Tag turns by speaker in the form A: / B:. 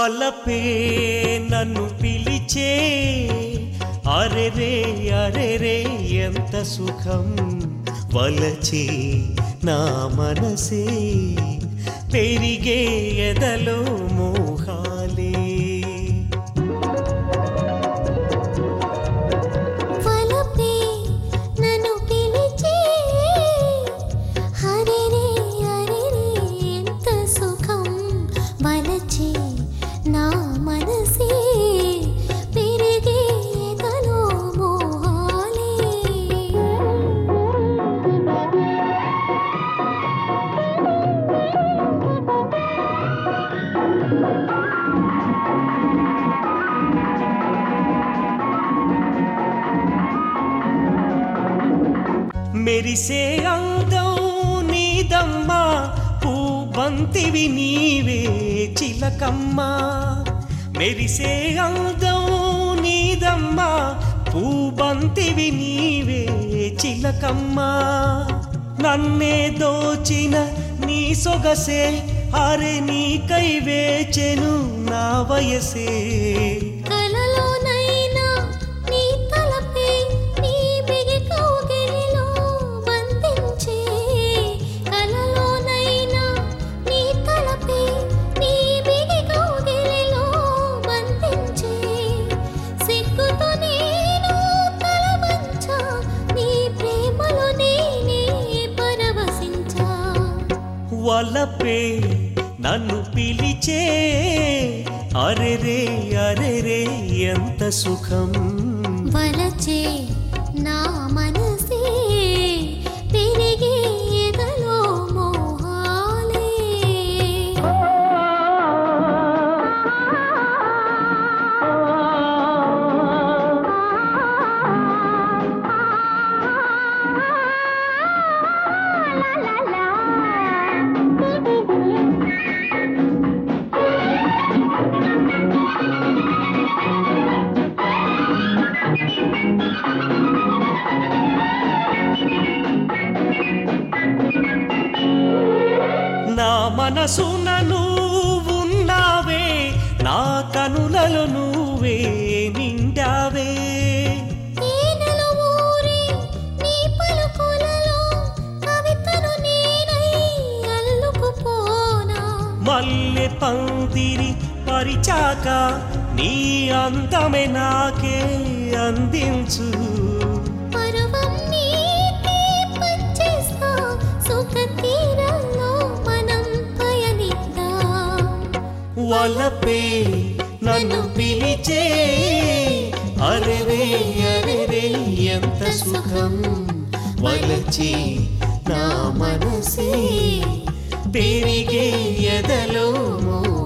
A: వలపే నన్ను పిలిచే అరెరే అరెరే ఎంత సుఖం వలచే నా మనసే పెరిగే ఎదలో మోహాలే
B: వలపే నన్ను పిలిచే హరిరే హరిరే ఎంత సుఖం వలచే నా మనసే పెరిగే ఎదలో మోహాలే
A: మెరిసే అందం నీదమ్మా పూబంతివి నీవే చిలకమ్మా మెరిసే అందం నీదమ్మా పూబంతివి నీవే చిలకమ్మా నన్నే దోచిన నీ సొగసే అరే నీకై వేచెను నా వయసే
B: కలలోనైనా నీ తలపే నీ బిగి కౌగిలిలో బంధించే కలలోనైనా నీ తలపే నీ బిగి కౌగిలిలో బంధించే సిగ్గుతో నేను తల వంచా నీ ప్రేమలో నేనే పరవశించా
A: వలపే నన్ను పిలిచే అరెరే అరెరే ఎంత సుఖం
B: వలచే నా మనసే పెరిగే ఎదలో మోహాలే
A: నా మనసున నువ్వున్నావే నా కనులలో నువ్వే నిండావే
B: తేనెలు ఊరి నీ పలుకులలో కవితను నేనై అల్లుకుపోనా
A: మల్లె పందిరి పరిచాక నీ అందమే నాకే అందించు
B: పరువం నీకే పంచేస్తా సుఖ తీరంలో మనం పయనిద్దాం
A: వలపే నన్ను పిలిచే అరెరే అరెరే ఎంత సుఖం వలచి నా మనసే పెరిగే ఎదలో మో